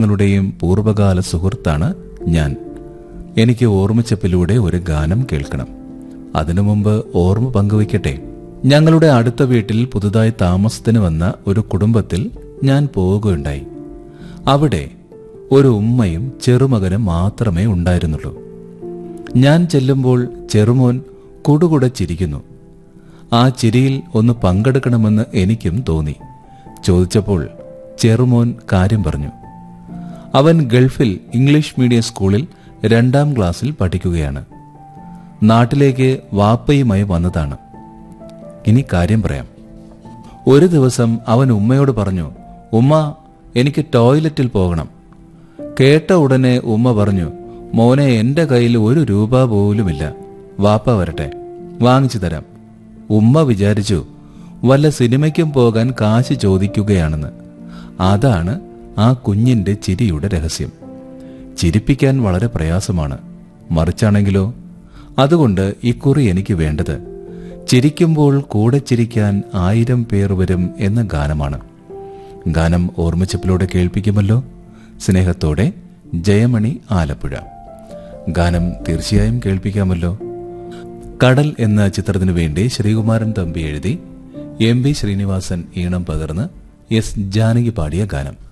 നിങ്ങളുടെയും പൂർവ്വകാല സുഹൃത്താണ് ഞാൻ എനിക്ക് ഓർമ്മച്ചപ്പിലൂടെ ഒരു ഗാനം കേൾക്കണം അതിനു മുമ്പ് ഓർമ്മ പങ്കുവയ്ക്കട്ടെ ഞങ്ങളുടെ അടുത്ത വീട്ടിൽ പുതുതായി താമസത്തിന് വന്ന ഒരു കുടുംബത്തിൽ ഞാൻ പോവുകയുണ്ടായി അവിടെ ഒരു ഉമ്മയും ചെറുമകനും മാത്രമേ ഉണ്ടായിരുന്നുള്ളൂ ഞാൻ ചെല്ലുമ്പോൾ ചെറുമോൻ കുടുകുടെ ചിരിക്കുന്നു ആ ചിരിയിൽ ഒന്ന് പങ്കെടുക്കണമെന്ന് എനിക്കും തോന്നി ചോദിച്ചപ്പോൾ ചെറുമോൻ കാര്യം പറഞ്ഞു അവൻ ഗൾഫിൽ ഇംഗ്ലീഷ് മീഡിയം സ്കൂളിൽ രണ്ടാം ക്ലാസ്സിൽ പഠിക്കുകയാണ് നാട്ടിലേക്ക് വാപ്പയുമായി വന്നതാണ് ഇനി കാര്യം പറയാം ഒരു ദിവസം അവൻ ഉമ്മയോട് പറഞ്ഞു ഉമ്മ എനിക്ക് ടോയ്ലറ്റിൽ പോകണം കേട്ട ഉടനെ ഉമ്മ പറഞ്ഞു മോനെ എന്റെ കയ്യിൽ ഒരു രൂപ പോലുമില്ല വാപ്പ വരട്ടെ വാങ്ങിച്ചു തരാം ഉമ്മ വിചാരിച്ചു വല്ല സിനിമയ്ക്കും പോകാൻ കാശ് ചോദിക്കുകയാണെന്ന് അതാണ് ആ കുഞ്ഞിന്റെ ചിരിയുടെ രഹസ്യം ചിരിപ്പിക്കാൻ വളരെ പ്രയാസമാണ് മറിച്ചാണെങ്കിലോ അതുകൊണ്ട് ഇക്കുറി എനിക്ക് വേണ്ടത് ചിരിക്കുമ്പോൾ കൂടെ ചിരിക്കാൻ ആയിരം പേർ വരും എന്ന ഗാനമാണ് ഗാനം ഓർമ്മിച്ചപ്പിലൂടെ കേൾപ്പിക്കുമല്ലോ സ്നേഹത്തോടെ ജയമണി ആലപ്പുഴ ഗാനം തീർച്ചയായും കേൾപ്പിക്കാമല്ലോ കടൽ എന്ന ചിത്രത്തിനു വേണ്ടി ശ്രീകുമാരൻ തമ്പി എഴുതി എം വി ശ്രീനിവാസൻ ഈണം പകർന്ന് എസ് ജാനകി പാടിയ ഗാനം